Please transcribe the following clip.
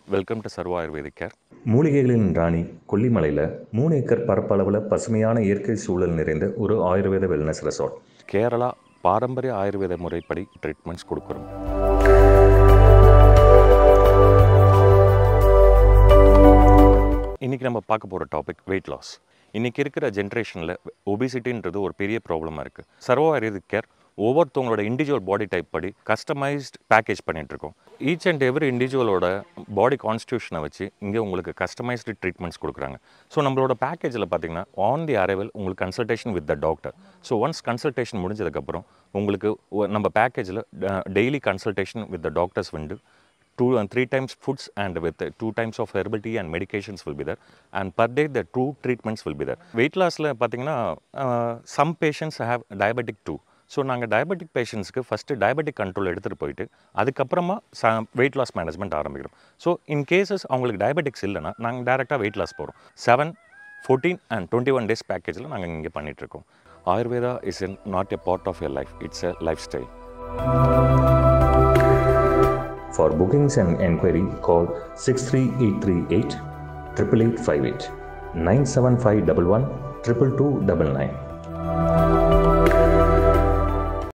Welcome to Sarva ayurvedic care மூலிகைகளின் ராணி கொல்லிமலையில் மூணு ஏக்கர் பரப்பளவில் பசுமையான இயற்கை சூழல் நிறைந்த ஒரு ஆயுர்வேத வெல்னஸ் ரெசார்ட் கேரளா பாரம்பரிய ஆயுர்வேத முறைப்படி ட்ரீட்மெண்ட்ஸ் கொடுக்குறோம் இன்றைக்கி நம்ம பார்க்க போகிற டாபிக் வெயிட் லாஸ் இன்றைக்கி இருக்கிற ஜென்ரேஷனில் ஒபிசிட்டின்றது ஒரு பெரிய ப்ராப்ளமாக இருக்குது சர்வ ஆயுர்வேதிக் கேர் ஒவ்வொருத்தவங்களோட இண்டிவிஜுவல் பாடி டைப் படி கஸ்டமைஸ்ட் பேக்கேஜ் பண்ணிகிட்ருக்கோம் ஈச் அண்ட் எவ்ரி இண்டிவிஜுவலோட பாடி கான்ஸ்டியூஷனை வச்சு இங்கே உங்களுக்கு கஸ்டமைஸ்டு ட்ரீட்மெண்ட்ஸ் கொடுக்குறாங்க ஸோ நம்மளோட பேக்கேஜில் பார்த்தீங்கன்னா ஆன் தி அரைவல் உங்களுக்கு consultation with the doctor so once consultation முடிஞ்சதுக்கப்புறம் உங்களுக்கு ஒ- நம்ம பேக்கேஜில் daily consultation with the doctors வந்து two and three times foods and with uh, two times of herbal tea and medications will be there and per day the two treatments will be there weight lossல பார்த்தீங்கன்னா some patients have diabetic too so நாங்கள் டயபெட்டிக் பேஷண்ட்ஸ்க்கு first diabetic control எடுத்துகிட்டு போயிட்டு அதுக்கப்புறமா ச weight loss management ஆரம்பிக்கிறோம் ஸோ இன் கேசஸ் அவங்களுக்கு டயபெட்டிக்ஸ் இல்லைன்னா நாங்கள் டேரெக்டாக வெயிட் லாஸ் போகிறோம் seven fourteen and twenty one days பேக்கேஜில் நாங்கள் இங்கே பண்ணிகிட்ருக்கோம் Ayurveda is in not a part of your life it's a lifestyle For bookings and enquiry, call 63838 88858 97511 22299.